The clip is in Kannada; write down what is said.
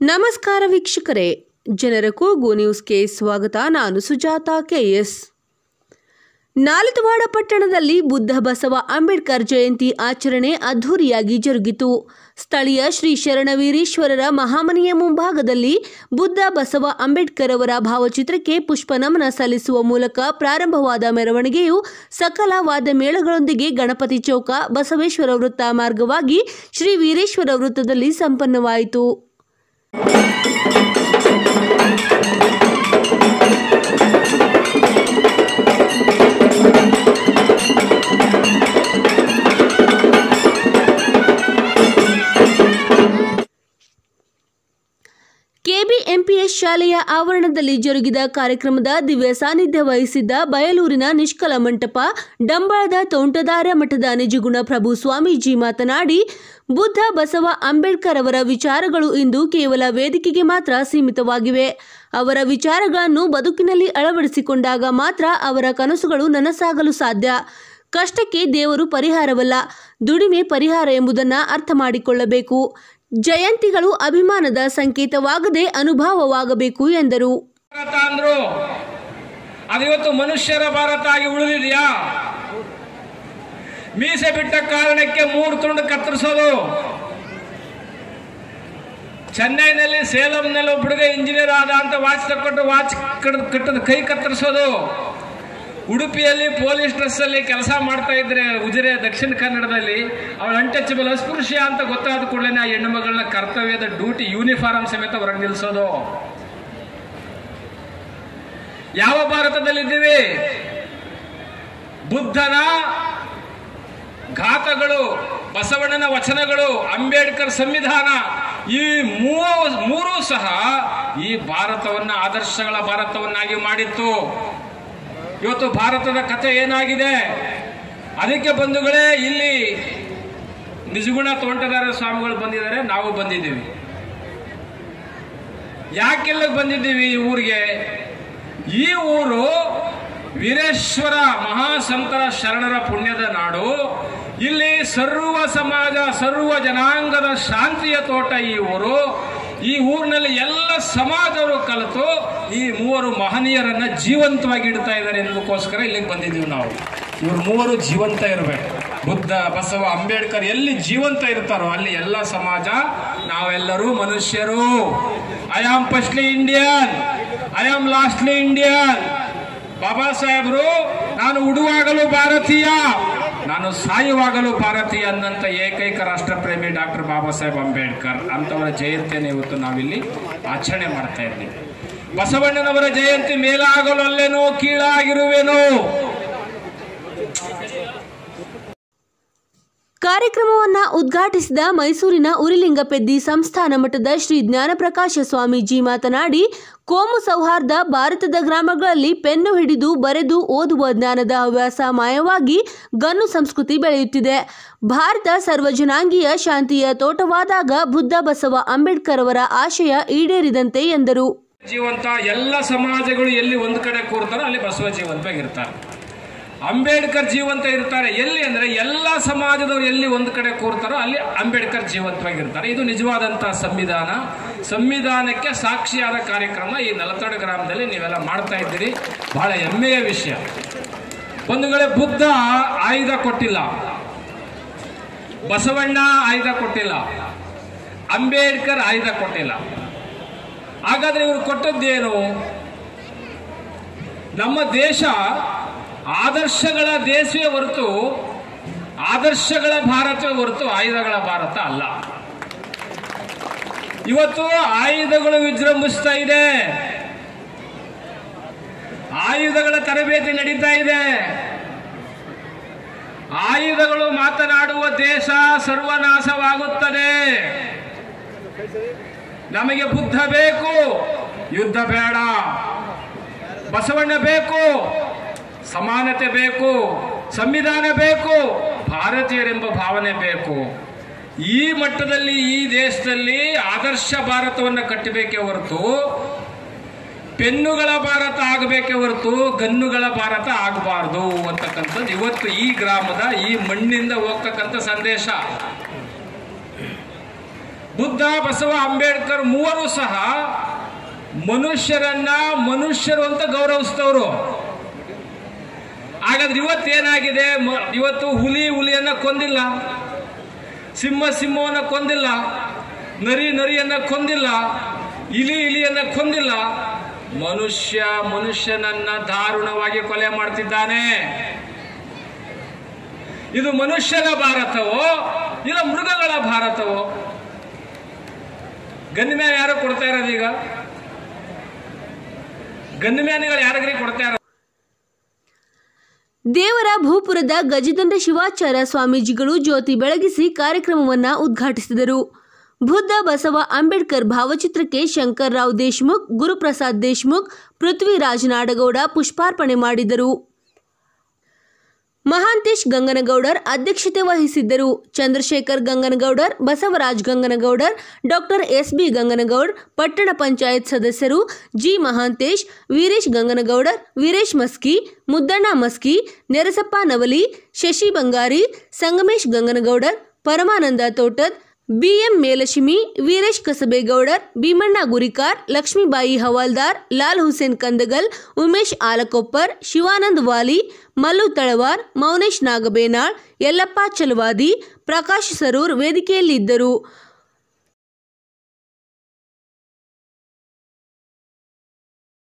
ನಮಸ್ಕಾರ ವೀಕ್ಷಕರೇ ಜನರ ಕೂಗು ನ್ಯೂಸ್ಗೆ ಸ್ವಾಗತ ನಾನು ಸುಜಾತ ಕೆಎಸ್ ನಾಲತವಾಡ ಪಟ್ಟಣದಲ್ಲಿ ಬುದ್ಧ ಬಸವ ಅಂಬೇಡ್ಕರ್ ಜಯಂತಿ ಆಚರಣೆ ಅದ್ಧೂರಿಯಾಗಿ ಜರುಗಿತು ಸ್ಥಳೀಯ ಶ್ರೀ ಶರಣವೀರೇಶ್ವರರ ಮಹಾಮನೆಯ ಮುಂಭಾಗದಲ್ಲಿ ಬುದ್ಧ ಬಸವ ಅಂಬೇಡ್ಕರ್ ಅವರ ಭಾವಚಿತ್ರಕ್ಕೆ ಪುಷ್ಪನಮನ ಸಲ್ಲಿಸುವ ಮೂಲಕ ಪ್ರಾರಂಭವಾದ ಮೆರವಣಿಗೆಯು ಸಕಲ ವಾದ್ಯ ಮೇಳಗಳೊಂದಿಗೆ ಗಣಪತಿ ಚೌಕ ಬಸವೇಶ್ವರ ವೃತ್ತ ಮಾರ್ಗವಾಗಿ ಶ್ರೀ ವೀರೇಶ್ವರ ವೃತ್ತದಲ್ಲಿ ಸಂಪನ್ನವಾಯಿತು ಕೆಬಿಎಂಪಿಎಸ್ ಶಾಲೆಯ ಆವರಣದಲ್ಲಿ ಜರುಗಿದ ಕಾರ್ಯಕ್ರಮದ ದಿವ್ಯ ಸಾನ್ನಿಧ್ಯ ವಹಿಸಿದ್ದ ಬಯಲೂರಿನ ನಿಷ್ಕಲ ಮಂಟಪ ಡಂಬಳದ ತೋಂಟದಾರ್ಯ ಮಠದ ನಿಜಗುಣ ಪ್ರಭು ಸ್ವಾಮೀಜಿ ಮಾತನಾಡಿ ಬುದ್ಧ ಬಸವ ಅಂಬೇಡ್ಕರ್ ಅವರ ವಿಚಾರಗಳು ಇಂದು ಕೇವಲ ವೇದಿಕೆಗೆ ಮಾತ್ರ ಸೀಮಿತವಾಗಿವೆ ಅವರ ವಿಚಾರಗಳನ್ನು ಬದುಕಿನಲ್ಲಿ ಅಳವಡಿಸಿಕೊಂಡಾಗ ಮಾತ್ರ ಅವರ ಕನಸುಗಳು ನನಸಾಗಲು ಸಾಧ್ಯ ಕಷ್ಟಕ್ಕೆ ದೇವರು ಪರಿಹಾರವಲ್ಲ ದುಡಿಮೆ ಪರಿಹಾರ ಎಂಬುದನ್ನು ಅರ್ಥ ಮಾಡಿಕೊಳ್ಳಬೇಕು ಜಯಂತಿಗಳು ಅಭಿಮಾನದ ಸಂಕೇತವಾಗದೆ ಅನುಭವವಾಗಬೇಕು ಎಂದರು ಭಾರತ ಅಂದ್ರು ಅದಿವತ್ತು ಮನುಷ್ಯರ ಭಾರತ ಆಗಿ ಉಳಿದಿದೆಯಾ ಮೀಸೆ ಬಿಟ್ಟ ಕಾರಣಕ್ಕೆ ಮೂರು ತುಂಡು ಕತ್ತರಿಸೋದು ಚೆನ್ನೈನಲ್ಲಿ ಸೇಲಂನಲ್ಲಿ ಒಬ್ಬ ಹುಡುಗ ಇಂಜಿನಿಯರ್ ಆದ ಅಂತ ವಾಚ್ ತಕ್ಕೊಟ್ಟು ವಾಚ್ ಕಡ್- ಕಟ್ಟದ ಕೈ ಕತ್ತರಿಸೋದು ಉಡುಪಿಯಲ್ಲಿ ಪೊಲೀಸ್ ಡ್ರೆಸ್ ಅಲ್ಲಿ ಕೆಲಸ ಮಾಡ್ತಾ ಇದ್ರೆ ಉಜಿರೆ ದಕ್ಷಿಣ ಕನ್ನಡದಲ್ಲಿ ಅವಳು ಅನ್ಟಚಬಲ್ ಅಸ್ಪೃಶ್ಯ ಅಂತ ಗೊತ್ತಾದ ಕೂಡಲೇ ಆ ಹೆಣ್ಣು ಮಗಳನ್ನ ಕರ್ತವ್ಯದ ಡ್ಯೂಟಿ ಯೂನಿಫಾರ್ಮ್ ಸಮೇತ ಹೊರಗೆ ನಿಲ್ಲಿಸೋದು ಯಾವ ಭಾರತದಲ್ಲಿದ್ದೀವಿ ಬುದ್ಧನ ಘಾತಗಳು ಬಸವಣ್ಣನ ವಚನಗಳು ಅಂಬೇಡ್ಕರ್ ಸಂವಿಧಾನ ಈ ಮೂ- ಮೂರೂ ಸಹ ಈ ಭಾರತವನ್ನ ಆದರ್ಶಗಳ ಭಾರತವನ್ನಾಗಿ ಮಾಡಿತ್ತು ಇವತ್ತು ಭಾರತದ ಕಥೆ ಏನಾಗಿದೆ ಅದಕ್ಕೆ ಬಂಧುಗಳೇ ಇಲ್ಲಿ ನಿಜಗುಣ ತೋಂಟದಾರ ಸ್ವಾಮಿಗಳು ಬಂದಿದ್ದಾರೆ ನಾವು ಬಂದಿದ್ದೀವಿ ಯಾಕೆಲ್ಲ ಬಂದಿದ್ದೀವಿ ಈ ಊರಿಗೆ ಈ ಊರು ವೀರೇಶ್ವರ ಮಹಾಸಂತರ ಶರಣರ ಪುಣ್ಯದ ನಾಡು ಇಲ್ಲಿ ಸರ್ವ ಸಮಾಜ ಸರ್ವ ಜನಾಂಗದ ಶಾಂತಿಯ ತೋಟ ಈ ಊರು ಈ ಊರಿನಲ್ಲಿ ಎಲ್ಲ ಸಮಾಜವರು ಕಲಿತು ಈ ಮೂವರು ಮಹನೀಯರನ್ನ ಜೀವಂತವಾಗಿ ಇಡ್ತಾ ಇದ್ದಾರೆ ಎನ್ನುವುದಕ್ಕೋಸ್ಕರ ಇಲ್ಲಿಗೆ ಬಂದಿದ್ದೀವಿ ನಾವು ಇವ್ರು ಮೂವರು ಜೀವಂತ ಇರಬೇಕು ಬುದ್ಧ ಬಸವ ಅಂಬೇಡ್ಕರ್ ಎಲ್ಲಿ ಜೀವಂತ ಇರ್ತಾರೋ ಅಲ್ಲಿ ಎಲ್ಲ ಸಮಾಜ ನಾವೆಲ್ಲರೂ ಮನುಷ್ಯರು I am firstly Indian I am lastly Indian Baba ಸಾಹೇಬರು ನಾನು ಉಡುವಾಗಲೂ ಭಾರತೀಯ ನಾನು ಸಾಯುವಾಗಲೂ ಭಾರತೀಯ ಅನ್ನಂತ ಏಕೈಕ ರಾಷ್ಟ್ರಪ್ರೇಮಿ ಡಾಕ್ಟರ್ ಬಾಬಾ ಸಾಹೇಬ್ ಅಂಬೇಡ್ಕರ್ ಅಂತವರ ಜಯಂತಿಯನ್ನು ಇವತ್ತು ನಾವಿಲ್ಲಿ ಆಚರಣೆ ಮಾಡ್ತಾ ಇದ್ದೀವಿ ಬಸವಣ್ಣನವರ ಜಯಂತಿ ಮೇಲಾಗಲು ಅಲ್ಲೇನೋ ಕೀಳಾಗಿರುವೆನೋ ಕಾರ್ಯಕ್ರಮವನ್ನು ಉದ್ಘಾಟಿಸಿದ ಮೈಸೂರಿನ ಉರಿಲಿಂಗಪೆದ್ದಿ ಸಂಸ್ಥಾನ ಮಠದ ಶ್ರೀ ಜ್ಞಾನಪ್ರಕಾಶ ಸ್ವಾಮೀಜಿ ಮಾತನಾಡಿ ಕೋಮು ಸೌಹಾರ್ದ ಭಾರತದ ಗ್ರಾಮಗಳಲ್ಲಿ ಪೆನ್ನು ಹಿಡಿದು ಬರೆದು ಓದುವ ಜ್ಞಾನದ ಹವ್ಯಾಸ ಮಾಯವಾಗಿ ಗನ್ನು ಸಂಸ್ಕೃತಿ ಬೆಳೆಯುತ್ತಿದೆ ಭಾರತ ಸರ್ವಜನಾಂಗೀಯ ಶಾಂತಿಯ ತೋಟವಾದಾಗ ಬುದ್ಧ ಬಸವ ಅಂಬೇಡ್ಕರ್ ಅವರ ಆಶಯ ಈಡೇರಿದಂತೆ ಎಂದರು ಜೀವಂತ ಎಲ್ಲ ಸಮಾಜಗಳು ಎಲ್ಲಿ ಒಂದು ಕಡೆ ಕೂರ್ತಾರೋ ಅಲ್ಲಿ ಬಸವ ಜೀವಂತವಾಗಿರ್ತಾರೆ ಅಂಬೇಡ್ಕರ್ ಜೀವಂತ ಇರ್ತಾರೆ ಎಲ್ಲಿ ಅಂದ್ರೆ ಎಲ್ಲ ಸಮಾಜದವರು ಎಲ್ಲಿ ಒಂದು ಕಡೆ ಕೂರ್ತಾರೋ ಅಲ್ಲಿ ಅಂಬೇಡ್ಕರ್ ಜೀವಂತವಾಗಿರ್ತಾರೆ ಇದು ನಿಜವಾದಂತಹ ಸಂವಿಧಾನ ಸಂವಿಧಾನಕ್ಕೆ ಸಾಕ್ಷಿಯಾದ ಕಾರ್ಯಕ್ರಮ ಈ ನಲತಡು ಗ್ರಾಮದಲ್ಲಿ ನೀವೆಲ್ಲ ಮಾಡ್ತಾ ಇದ್ದೀರಿ ಬಹಳ ಹೆಮ್ಮೆಯ ವಿಷಯ ಬಂಧುಗಳೇ ಬುದ್ಧ ಆಯುಧ ಕೊಟ್ಟಿಲ್ಲ ಬಸವಣ್ಣ ಆಯುಧ ಕೊಟ್ಟಿಲ್ಲ ಅಂಬೇಡ್ಕರ್ ಆಯುಧ ಕೊಟ್ಟಿಲ್ಲ ಹಾಗಾದ್ರೆ ಇವರು ಕೊಟ್ಟದ್ದೇನು ನಮ್ಮ ದೇಶ ಆದರ್ಶಗಳ ದೇಶವೇ ಹೊರತು ಆದರ್ಶಗಳ ಭಾರತವೇ ಹೊರತು ಆಯುಧಗಳ ಭಾರತ ಅಲ್ಲ ಇವತ್ತು ಆಯುಧಗಳು ವಿಜೃಂಭಿಸ್ತಾ ಇದೆ ಆಯುಧಗಳ ತರಬೇತಿ ನಡೀತಾ ಇದೆ ಆಯುಧಗಳು ಮಾತನಾಡುವ ದೇಶ ಸರ್ವನಾಶವಾಗುತ್ತದೆ ನಮಗೆ ಬುದ್ಧ ಬೇಕು ಯುದ್ಧ ಬೇಡ ಬಸವಣ್ಣ ಬೇಕು ಸಮಾನತೆ ಬೇಕು ಸಂವಿಧಾನ ಬೇಕು ಭಾರತೀಯರೆಂಬ ಭಾವನೆ ಬೇಕು ಈ ಮಟ್ಟದಲ್ಲಿ ಈ ದೇಶದಲ್ಲಿ ಆದರ್ಶ ಭಾರತವನ್ನು ಕಟ್ಟಬೇಕೇ ಹೊರತು ಪೆನ್ನುಗಳ ಭಾರತ ಆಗಬೇಕೇ ಹೊರತು ಗನ್ನುಗಳ ಭಾರತ ಆಗಬಾರ್ದು ಅಂತಕ್ಕಂಥದ್ದು ಇವತ್ತು ಈ ಗ್ರಾಮದ ಈ ಮಣ್ಣಿಂದ ಹೋಗ್ತಕ್ಕಂಥ ಸಂದೇಶ ಬುದ್ಧ ಬಸವ ಅಂಬೇಡ್ಕರ್ ಮೂವರು ಸಹ ಮನುಷ್ಯರನ್ನ ಮನುಷ್ಯರು ಅಂತ ಗೌರವಿಸ್ತವರು ಹಾಗಾದ್ರೆ ಇವತ್ತೇನಾಗಿದೆ ಮ- ಇವತ್ತು ಹುಲಿ ಹುಲಿಯನ್ನ ಕೊಂದಿಲ್ಲ ಸಿಂಹ ಸಿಂಹವನ್ನ ಕೊಂದಿಲ್ಲ ನರಿ ನರಿಯನ್ನ ಕೊಂದಿಲ್ಲ ಇಲಿ ಇಲಿಯನ್ನ ಕೊಂದಿಲ್ಲ ಮನುಷ್ಯ ಮನುಷ್ಯನನ್ನ ದಾರುಣವಾಗಿ ಕೊಲೆ ಮಾಡ್ತಿದ್ದಾನೆ ಇದು ಮನುಷ್ಯನ ಭಾರತವೋ ಇಲ್ಲ ಮೃಗಗಳ ಭಾರತವೋ ಗನ್ಮ್ಯಾನ್ ಯಾರು ಕೊಡ್ತಾ ಇರೋದು ಈಗ ಗನ್ಮ್ಯಾನ್ಗಳು ಯಾರಿಗ್ರಿ ಕೊಡ್ತಾ ಇರೋದು ದೇವರ ಭೂಪುರದ ಗಜದಂಡ ಶಿವಾಚಾರ್ಯ ಸ್ವಾಮೀಜಿಗಳು ಜ್ಯೋತಿ ಬೆಳಗಿಸಿ ಕಾರ್ಯಕ್ರಮವನ್ನು ಉದ್ಘಾಟಿಸಿದರು ಬುದ್ಧ ಬಸವ ಅಂಬೇಡ್ಕರ್ ಭಾವಚಿತ್ರಕ್ಕೆ ಶಂಕರ್ ರಾವ್ ದೇಶ್ಮುಖ್ ಗುರುಪ್ರಸಾದ್ ದೇಶ್ಮುಖ್ ಪೃಥ್ವಿರಾಜ್ ನಾಡಗೌಡ ಪುಷ್ಪಾರ್ಪಣೆ ಮಾಡಿದರು ಮಹಾಂತೇಶ್ ಗಂಗನಗೌಡರ್ ಅಧ್ಯಕ್ಷತೆ ವಹಿಸಿದ್ದರು Chandrashekhar Ganganagoudar Basavaraj Ganganagoudar doctor S B Ganganagoud ಪಟ್ಟಣ ಪಂಚಾಯತ್ ಸದಸ್ಯರು ಜಿ ಮಹಾಂತೇಶ್ ವೀರೇಶ್ ಗಂಗನಗೌಡರ್ ವೀರೇಶ್ ಮಸ್ಕಿ ಮುದ್ದಣ್ಣ ಮಸ್ಕಿ ನೆರಸಪ್ಪ ನವಲಿ ಶಶಿ ಬಂಗಾರಿ ಸಂಗಮೇಶ್ ಗಂಗನಗೌಡರ್ ಪರಮಾನಂದ ತೋಟದ್ ಬಿಎಂ ಮೇಲಶಿಮಿ ವೀರೇಶ್ ಕಸಬೇಗೌಡರ್ ಭೀಮಣ್ಣ ಗುರಿಕಾರ್ ಲಕ್ಷ್ಮೀಬಾಯಿ ಹವಾಲ್ದಾರ್ ಲಾಲ್ ಹುಸೇನ್ ಕಂದಗಲ್ ಉಮೇಶ್ ಆಲಕೊಪ್ಪರ್ ಶಿವಾನಂದ್ ವಾಲಿ ಮಲ್ಲು ತಳವಾರ್ ಮೌನೇಶ್ ನಾಗಬೇನಾಳ್ ಯಲ್ಲಪ್ಪ ಚಲವಾದಿ ಪ್ರಕಾಶ್ ಸರೂರ್ ವೇದಿಕೆಯಲ್ಲಿದ್ದರು